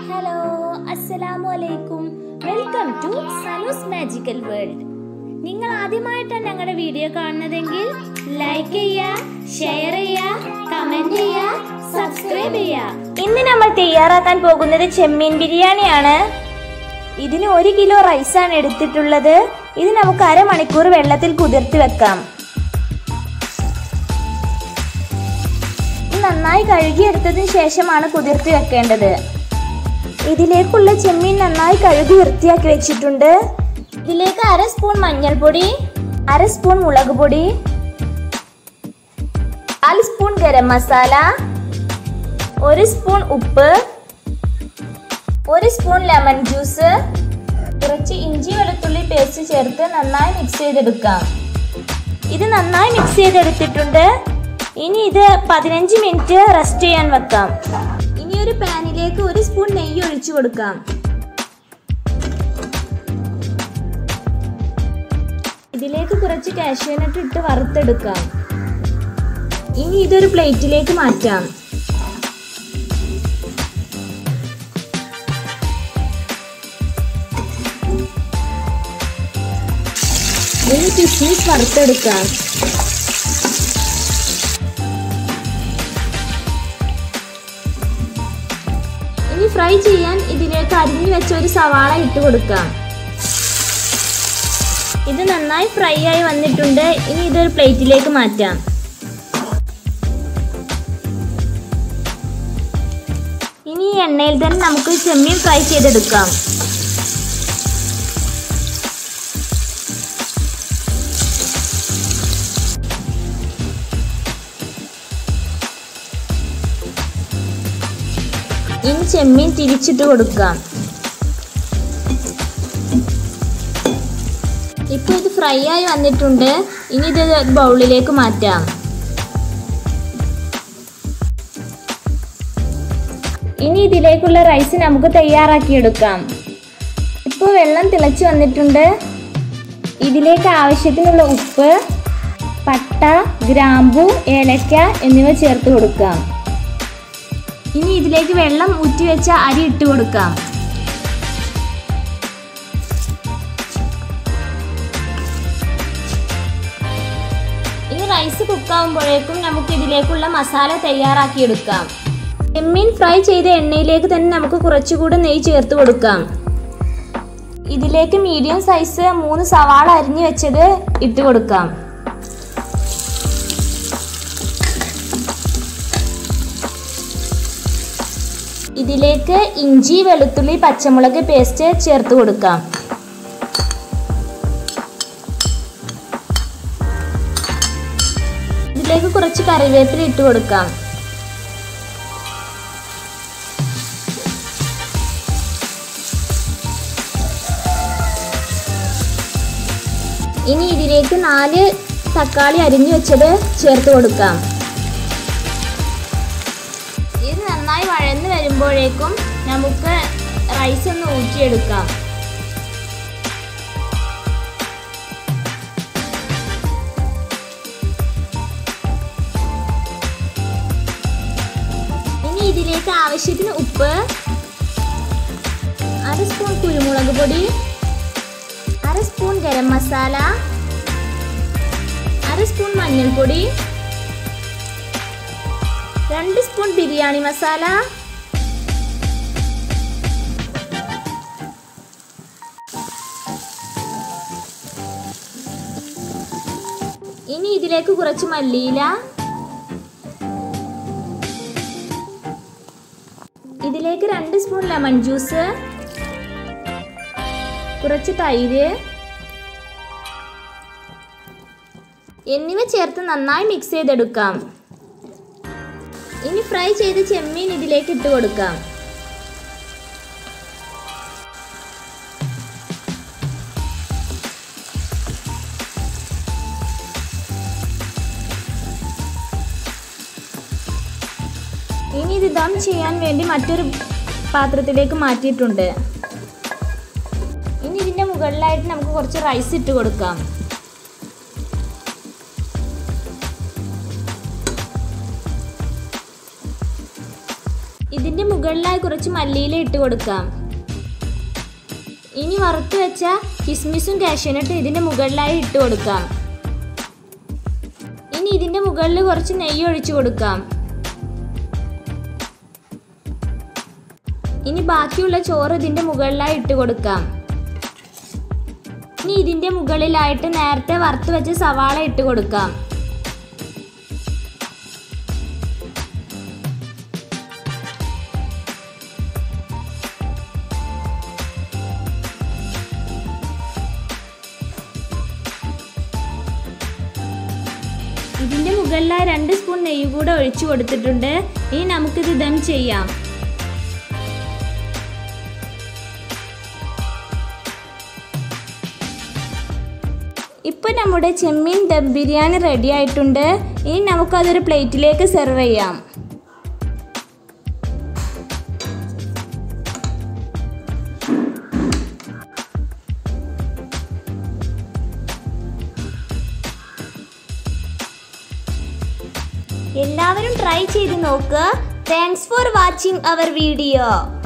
hello അസ്സലാമു അലൈക്കും welcome to Sanoos magical world നിങ്ങൾ ആദ്യമായിട്ടാണ് ഞങ്ങളുടെ വീഡിയോ കാണുന്നതെങ്കിൽ ലൈക്ക് ചെയ്യുക ഷെയർ ചെയ്യുക കമന്റ് ചെയ്യുക സബ്സ്ക്രൈബ് ചെയ്യുക ഇന്ന് നമ്മൾ തയ്യാറാക്കാൻ പോകുന്നത് ചെമ്മീൻ ബിരിയാണിയാണ് ഇതിന് ഒരു കിലോ റൈസാണ് എടുത്തിട്ടുള്ളത് ഇത് നമുക്ക് അരമണിക്കൂർ വെള്ളത്തിൽ കുതിർത്തി വെക്കാം ഇത് നന്നായി കഴുകിയെടുത്തതിന് ശേഷമാണ് കുതിർത്തി വെക്കേണ്ടത് ഇതിലേക്കുള്ള ചെമ്മീൻ നന്നായി കഴുകി വൃത്തിയാക്കി വെച്ചിട്ടുണ്ട് ഇതിലേക്ക് അര സ്പൂൺ മഞ്ഞൾപ്പൊടി അര സ്പൂൺ മുളക് പൊടി കാൽ സ്പൂൺ ഗരം മസാല ഒരു സ്പൂൺ ഉപ്പ് ഒരു സ്പൂൺ ലെമൺ ജ്യൂസ് കുറച്ച് ഇഞ്ചി വെളുത്തുള്ളി പേസ്റ്റ് ചേർത്ത് നന്നായി മിക്സ് ചെയ്തെടുക്കാം ഇത് നന്നായി മിക്സ് ചെയ്തെടുത്തിട്ടുണ്ട് ഇനി ഇത് പതിനഞ്ച് മിനിറ്റ് റെസ്റ്റ് ചെയ്യാൻ വെക്കാം ഇനി ഒരു പാനിലേക്ക് ഒരു സ്പൂൺ നെയ്യ് ഒഴിച്ചു കൊടുക്കാം ഇതിലേക്ക് കുറച്ച് കാഷ്യൂനട്ട് ഇട്ട് വറുത്തെടുക്കാം ഇനി ഇതൊരു പ്ലേറ്റിലേക്ക് മാറ്റാം ഇനി കിസ്മിസ് വറുത്തെടുക്കാം ഇനി ഫ്രൈ ചെയ്യാൻ ഇതിലേക്ക് അരിഞ്ഞു വെച്ച ഒരു സവാള ഇട്ട് കൊടുക്കാം ഇത് നന്നായി ഫ്രൈ ആയി വന്നിട്ടുണ്ട് ഇനി ഇതൊരു പ്ലേറ്റിലേക്ക് മാറ്റാം ഇനി ഈ എണ്ണയിൽ തന്നെ നമുക്ക് ചെമ്മീൻ ഫ്രൈ ചെയ്തെടുക്കാം ഇനി ചെമ്മീൻ തിരിച്ചിട്ട് കൊടുക്കാം ഇപ്പൊ ഇത് ഫ്രൈ ആയി വന്നിട്ടുണ്ട് ഇനി ഇത് ഒരു ബൗളിലേക്ക് മാറ്റാം ഇനി ഇതിലേക്കുള്ള റൈസ് നമുക്ക് തയ്യാറാക്കിയെടുക്കാം ഇപ്പോൾ വെള്ളം തിളച്ച് വന്നിട്ടുണ്ട് ഇതിലേക്ക് ആവശ്യത്തിനുള്ള ഉപ്പ് പട്ട ഗ്രാമ്പു ഏലക്ക എന്നിവ ചേർത്ത് കൊടുക്കാം ഇനി ഇതിലേക്ക് വെള്ളം ഊറ്റി വെച്ച അരി ഇട്ട് കൊടുക്കാം ഇനി റൈസ് കുക്കാവുമ്പോഴേക്കും നമുക്ക് ഇതിലേക്കുള്ള മസാല തയ്യാറാക്കിയെടുക്കാം ചെമ്മീൻ ഫ്രൈ ചെയ്ത എണ്ണയിലേക്ക് തന്നെ നമുക്ക് കുറച്ചുകൂടി നെയ്യ് ചേർത്ത് കൊടുക്കാം ഇതിലേക്ക് മീഡിയം സൈസ് മൂന്ന് സവാള അരിഞ്ഞു വെച്ചത് ഇട്ട് കൊടുക്കാം ഇതിലേക്ക് ഇഞ്ചി വെളുത്തുള്ളി പച്ചമുളക് പേസ്റ്റ് ചേർത്ത് കൊടുക്കാം ഇതിലേക്ക് കുറച്ച് കറിവേപ്പില ഇട്ട് കൊടുക്കാം ഇനി ഇതിലേക്ക് നാല് തക്കാളി അരിഞ്ഞു വെച്ചത് ചേർത്ത് കൊടുക്കാം ഇത് നന്നായി വഴന്ന് വരുമ്പോഴേക്കും നമുക്ക് റൈസ് ഒന്ന് ഊറ്റിയെടുക്കാം ഇനി ഇതിലേക്ക് ആവശ്യത്തിന് ഉപ്പ് അര സ്പൂൺ കുരുമുളക് പൊടി അര സ്പൂൺ ഗരം മസാല അര സ്പൂൺ മഞ്ഞൾപ്പൊടി രണ്ട് സ്പൂൺ ബിരിയാണി മസാല ഇനി ഇതിലേക്ക് കുറച്ച് മല്ലിയില ഇതിലേക്ക് രണ്ട് സ്പൂൺ ലെമൺ ജ്യൂസ് കുറച്ച് തൈര് എന്നിവ ചേർത്ത് നന്നായി മിക്സ് ചെയ്തെടുക്കാം ഇനി ഫ്രൈ ചെയ്ത ചെമ്മീൻ ഇതിലേക്ക് ഇട്ട് കൊടുക്കാം ഇനി ഇത് ദം ചെയ്യാൻ വേണ്ടി മറ്റൊരു പാത്രത്തിലേക്ക് മാറ്റിയിട്ടുണ്ട് ഇനി ഇതിൻ്റെ മുകളിലായിട്ട് നമുക്ക് കുറച്ച് റൈസ് ഇട്ട് കൊടുക്കാം ഇതിൻ്റെ മുകളിലായി കുറച്ച് മല്ലിയില ഇട്ട് കൊടുക്കാം ഇനി വറുത്ത് വെച്ച കിസ്മിസും കാഷ്യൂനട്ടും ഇതിൻ്റെ മുകളിലായി ഇട്ട് കൊടുക്കാം ഇനി ഇതിൻ്റെ മുകളിൽ കുറച്ച് നെയ്യ് ഒഴിച്ചു കൊടുക്കാം ഇനി ബാക്കിയുള്ള ചോറ് ഇതിൻ്റെ മുകളിലായി ഇട്ട് കൊടുക്കാം ഇനി ഇതിൻ്റെ മുകളിലായിട്ട് നേരത്തെ വറുത്ത് വെച്ച സവാള ഇട്ട് കൊടുക്കാം ഇതിൻ്റെ മുകളിലായി രണ്ട് സ്പൂൺ നെയ്യ് കൂടെ ഒഴിച്ചു കൊടുത്തിട്ടുണ്ട് ഇനി നമുക്കിത് ദം ചെയ്യാം ഇപ്പോൾ നമ്മുടെ ചെമ്മീൻ ദം ബിരിയാണി റെഡി ആയിട്ടുണ്ട് ഇനി നമുക്കതൊരു പ്ലേറ്റിലേക്ക് സെർവ് ചെയ്യാം എല്ലാവരും ട്രൈ ചെയ്ത് നോക്കുക thanks for watching our video